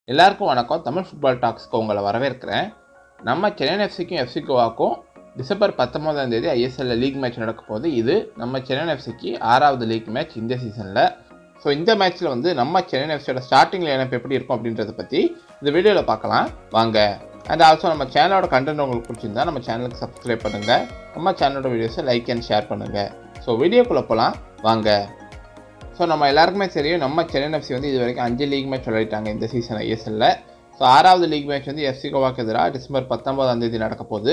எல்லாருக்கும் வணக்கம் தமிழ் ஃபுட்பால் டாக்ஸ்க்கு உங்களை வரவேற்கிறேன் நம்ம சென்னை எஃப்சிக்கும் எஃப்சி கோவாக்கும் டிசம்பர் பத்தொம்போதாம் தேதி ஐஎஸ்எல்ல லீக் மேட்ச் நடக்க போகுது இது நம்ம சென்னை எஃப்சிக்கு ஆறாவது லீக் மேட்ச் இந்த சீசனில் ஸோ இந்த மேட்ச்சில் வந்து நம்ம சென்னை எஃப்சியோட ஸ்டார்டிங் லைனப் எப்படி இருக்கும் அப்படின்றத பற்றி இந்த வீடியோவில் பார்க்கலாம் வாங்க அண்ட் ஆல்சோ நம்ம சேனலோட கண்டென்ட் உங்களுக்கு பிடிச்சிருந்தா நம்ம சேனலுக்கு சப்ஸ்கிரைப் பண்ணுங்கள் நம்ம சேனலோட வீடியோஸை லைக் அண்ட் ஷேர் பண்ணுங்கள் ஸோ வீடியோக்குள்ளே போகலாம் வாங்க ஸோ நம்ம எல்லாருக்குமே தெரியும் நம்ம சென்னை எஃப்சி வந்து இது வரைக்கும் அஞ்சு லீக் மேட்ச் விளையாடிட்டாங்க இந்த சீசன் ஐஎஸ்எல்ல ஸோ ஆறாவது லீக் மேட்ச் வந்து எஃப்சி கோவாக்கு எதிராக டிசம்பர் பத்தொன்பதாம் தேதி நடக்க போகுது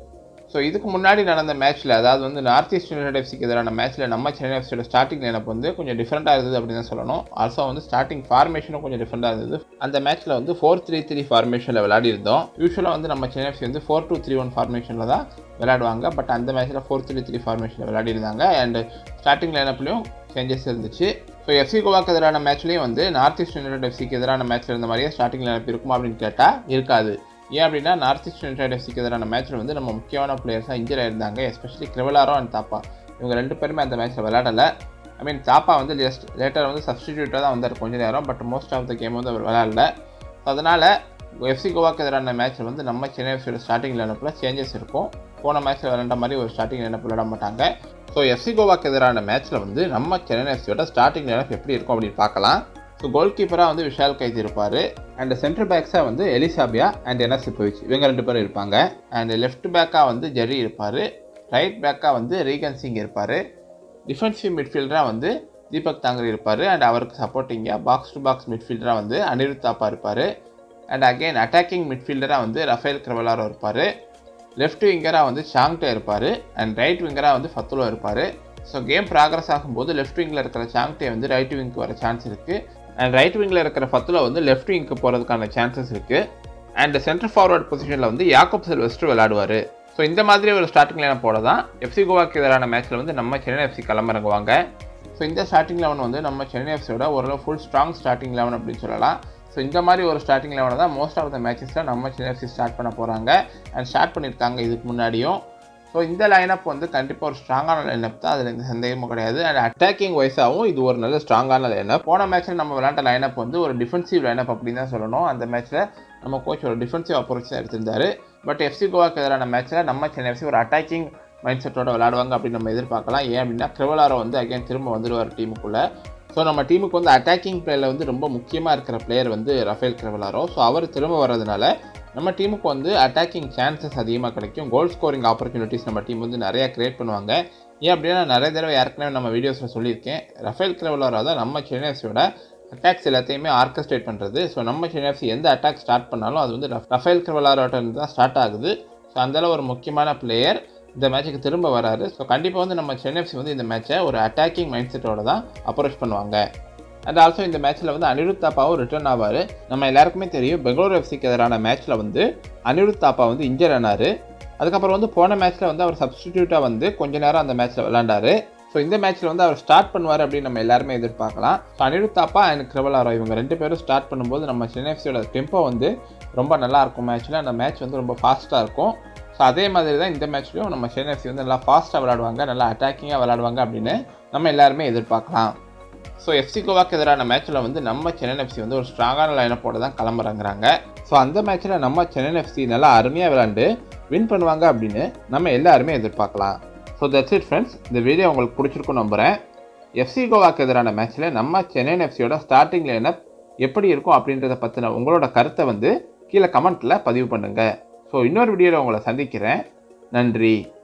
ஸோ இதுக்கு முன்னாடி நடந்த மேட்ச்சில் அதாவது வந்து நார்த் ஈஸ்ட் யுனைடெட் எஃப்சிக்கு எதிரான மேட்ச்சில் நம்ம சென்னை எஃப்சியோட ஸ்டார்டிங் லைனப் வந்து கொஞ்சம் டிஃப்ரெண்ட்டாக இருந்தது அப்படின்னு தான் சொல்லணும் ஆல்சோ வந்து ஸ்டார்டிங் ஃபார்மேஷனும் கொஞ்சம் டிஃப்ரெண்ட்டாக இருந்தது அந்த மேட்ச்சில் வந்து ஃபோர் த்ரீ த்ரீ ஃபார்மேஷனில் விளையாடி இருந்தோம் யூஸ்வலாக வந்து நம்ம சென்னை எஃப்சி வந்து ஃபோர் டூ த்ரீ ஒன் ஃபார்மேஷனில் தான் விளையாடுவாங்க பட் அந்த மேட்ச்சில் ஃபோர் த்ரீ த்ரீ ஃபார்மேஷனில் விளையாடி இருந்தாங்க அண்ட் ஸ்டார்டிங் லைனப்லையும் சேஞ்சஸ் இருந்துச்சு ஸோ எஃப்சி கோவாக்கு எதிரான மேட்ச்லேயும் வந்து நார்த் ஈஸ்ட் யுனைடெட் எஃப்சிக்கு எதிரான மேட்ச்சில் இருந்த மாதிரியே ஸ்டார்டிங் லைனப் இருக்குமா அப்படின்னு கேட்டால் இருக்காது ஏன் அப்படின்னா நார்த் ஈஸ்ட் யுனைடெட் எஃப்சிக்கு எதிரான மேட்ச்சில் வந்து நம்ம முக்கியமான பிளேயர்ஸாக இன்ஜர் ஆயிருந்தாங்க எஸ்பெஷலி கிரிவலாரோ அண்ட் தாப்பா இவங்க ரெண்டு பேருமே அந்த மேட்ச்சில் விளையாடலை ஐ மீன் தாப்பா வந்து ஜஸ்ட் லேட்டர் வந்து சப்ஸ்டிடியூட்டாக தான் வந்தார் கொஞ்ச நேரம் but most of the game வந்து அவர் விளையாடல ஸோ அதனால் எஃப்சி கோவாக்கு எதிரான மேட்ச்சில் வந்து நம்ம சென்னை எஃப்சியோட ஸ்டார்டிங் லைனப்பில் சேஞ்சஸ் இருக்கும் போன மேட்ச்சில் விளையாண்ட மாதிரி ஒரு ஸ்டார்டிங் லைனப் விளையாட மாட்டாங்க ஸோ எஃப்சி கோவாக்கு எதிரான மேட்ச்சில் வந்து நம்ம சென்னை எஃப்சியோட ஸ்டார்டிங் லைனப் எப்படி இருக்கும் அப்படின்னு பார்க்கலாம் ஸோ கோல் கீப்பராக வந்து விஷால் கைதி இருப்பார் அண்ட் சென்ட்ரல் பேக்ஸாக வந்து எலிசாபியா அண்ட் எனசிப்போவிச் இவங்க ரெண்டு பேரும் இருப்பாங்க அண்ட் லெஃப்ட் பேக்காக வந்து ஜெரி இருப்பார் ரைட் பேக்காக வந்து ரீகன் சிங் இருப்பார் டிஃபென்சிவ் மிட்ஃபீல்டராக வந்து தீபக் தாங்கர் இருப்பார் அண்ட் அவருக்கு சப்போர்ட்டிங்காக பாக்ஸ் டு பாக்ஸ் மிட்ஃபீல்டராக வந்து அனிருத் தாப்பா இருப்பார் அண்ட் அகெயின் அட்டாக்கிங் மிட்ஃபீல்டராக வந்து ரஃபேல் கிரவலாரோ இருப்பார் லெஃப்ட் விங்கராக வந்து சாங்டே இருப்பார் அண்ட் ரைட் விங்கராக வந்து ஃபத்துலோ இருப்பார் ஸோ கேம் ப்ராக்ரஸ் ஆகும்போது லெஃப்ட் விங்கில் இருக்கிற சாங்டே வந்து ரைட் விங்க்கு வர சான்ஸ் இருக்குது அண்ட் ரைட் விங்கில் இருக்கிற ஃபத்துலோ வந்து லெஃப்ட் விங்க்கு போகிறதுக்கான சான்சஸ் இருக்குது அண்ட் சென்டர் ஃபார்வர்ட் பொசிஷனில் வந்து யாக்கப் செல்வஸ்டர் விளையாடுவார் ஸோ இந்த மாதிரி ஒரு ஸ்டார்டிங் லைனை போட தான் எஃப்சி கோவாக்கு எதிரான மேட்ச்சில் வந்து நம்ம சென்னை எஃப்சி களமிறங்குவாங்க ஸோ இந்த ஸ்டார்டிங் லெவன் வந்து நம்ம சென்னை எஃப்சியோட ஓரளவு ஃபுல் ஸ்ட்ராங் ஸ்டார்டிங் லெவன் அப்படின்னு சொல்லலாம் ஸோ இந்த மாதிரி ஒரு ஸ்டார்டிங் லெவனை தான் மோஸ்ட் ஆஃப் த மேட்சஸில் நம்ம சென்னை எஃப்சி ஸ்டார்ட் பண்ண போகிறாங்க அண்ட் ஸ்டார்ட் பண்ணியிருக்காங்க இதுக்கு முன்னாடியும் ஸோ இந்த லைனப் வந்து கண்டிப்பாக ஒரு ஸ்ட்ராங்கான லைனப் தான் அதில் எந்த சந்தேகமும் கிடையாது அண்ட் அட்டாக்கிங் வைஸாகவும் இது ஒரு நல்ல ஸ்ட்ராங்கான லைனப் போன மேட்ச்சில் நம்ம விளையாண்ட லைனப் வந்து ஒரு டிஃபென்சிவ் லைனப் அப்படின்னு தான் சொல்லணும் அந்த மேட்ச்சில் நம்ம கோச் ஒரு டிஃபென்சிவ் அப்ரோச் தான் எடுத்திருந்தாரு பட் எஃப்சி கோவாக்கு எதிரான மேட்ச்சில் நம்ம சென்னை எஃப்சி ஒரு அட்டாக்கிங் மைண்ட் செட்டோட விளையாடுவாங்க அப்படின்னு நம்ம எதிர்பார்க்கலாம் ஏன் அப்படின்னா கிரிவலாரோ வந்து அகைன் திரும்ப வந்துடுவார் டீமுக்குள்ளே ஸோ நம்ம டீமுக்கு வந்து அட்டாக்கிங் பிளேயில் வந்து ரொம்ப முக்கியமாக இருக்கிற பிளேயர் வந்து ரஃபேல் கிரவலாரோ ஸோ அவர் திரும்ப வர்றதுனால நம்ம டீமுக்கு வந்து அட்டாக்கிங் சான்சஸ் அதிகமாக கிடைக்கும் கோல் ஸ்கோரிங் ஆப்பர்ச்சுனிட்டிஸ் நம்ம டீம் வந்து நிறையா க்ரியேட் பண்ணுவாங்க ஏன் அப்படின்னா நிறைய தடவை ஏற்கனவே நம்ம வீடியோஸில் சொல்லியிருக்கேன் ரஃபேல் கிரவலாரோ தான் நம்ம சென்னை எஃப்சியோட அட்டாக்ஸ் எல்லாத்தையுமே ஆர்கஸ்ட்ரேட் பண்ணுறது ஸோ நம்ம சென்னை எஃப்சி எந்த அட்டாக் ஸ்டார்ட் பண்ணாலும் அது வந்து ரஃபேல் கிரவலாரோட்ட தான் ஸ்டார்ட் ஆகுது ஸோ அந்தளவு ஒரு முக்கியமான பிளேயர் இந்த மேட்ச்சுக்கு திரும்ப வராரு ஸோ கண்டிப்பாக வந்து நம்ம சென்னை எஃப்சி வந்து இந்த மேட்ச்சை ஒரு அட்டாக்கிங் மைண்ட் செட்டோட தான் அப்ரோச் பண்ணுவாங்க அண்ட் ஆல்சோ இந்த மேட்ச்சில் வந்து அனிருத் தாப்பாவும் ரிட்டர்ன் ஆவார் நம்ம எல்லாருக்குமே தெரியும் பெங்களூர் எஃப்சிக்கு எதிரான மேட்ச்சில் வந்து அனிருத் தாப்பா வந்து இன்ஜர் ஆனார் அதுக்கப்புறம் வந்து போன மேட்ச்சில் வந்து அவர் சப்ஸ்டிடியூட்டாக வந்து கொஞ்ச நேரம் அந்த மேட்ச்சில் விளாண்டாரு ஸோ இந்த மேட்ச்சில் வந்து அவர் ஸ்டார்ட் பண்ணுவார் அப்படின்னு நம்ம எல்லாருமே எதிர்பார்க்கலாம் ஸோ அனிருத் தாப்பா அண்ட் கிரவலாரோ இவங்க ரெண்டு பேரும் ஸ்டார்ட் பண்ணும்போது நம்ம சென்னை எஃப்சியோட டெம்போ வந்து ரொம்ப நல்லா இருக்கும் மேட்ச்சில் அந்த மேட்ச் வந்து ரொம்ப ஃபாஸ்ட்டாக இருக்கும் ஸோ அதே மாதிரி தான் இந்த மேட்ச்லையும் நம்ம சென்னை எஃப்சி வந்து நல்லா ஃபாஸ்ட்டாக விளாடுவாங்க நல்லா அட்டாக்கிங்காக விளாடுவாங்க அப்படின்னு நம்ம எல்லாருமே எதிர்பார்க்கலாம் ஸோ எஃப்சி கோவாக்கு எதிரான மேட்ச்சில் வந்து நம்ம சென்னை எஃப்சி வந்து ஒரு ஸ்ட்ராங்கான லைனப்போட தான் கிளம்புறாங்கிறாங்க ஸோ அந்த மேட்ச்சில் நம்ம சென்னை எஃப்சி நல்லா அருமையாக விளாண்டு வின் பண்ணுவாங்க அப்படின்னு நம்ம எல்லாருமே எதிர்பார்க்கலாம் ஸோ தட்ஸ் இட் ஃப்ரெண்ட்ஸ் இந்த வீடியோ உங்களுக்கு பிடிச்சிருக்கும் நம்புகிறேன் எஃப்சி கோவாக்கு எதிரான மேட்ச்சில் நம்ம சென்னை எஃப்சியோட ஸ்டார்டிங் லைனப் எப்படி இருக்கும் அப்படின்றத பற்றின உங்களோட கருத்தை வந்து கீழே கமெண்ட்டில் பதிவு பண்ணுங்கள் ஸோ இன்னொரு வீடியோவில் உங்களை சந்திக்கிறேன் நன்றி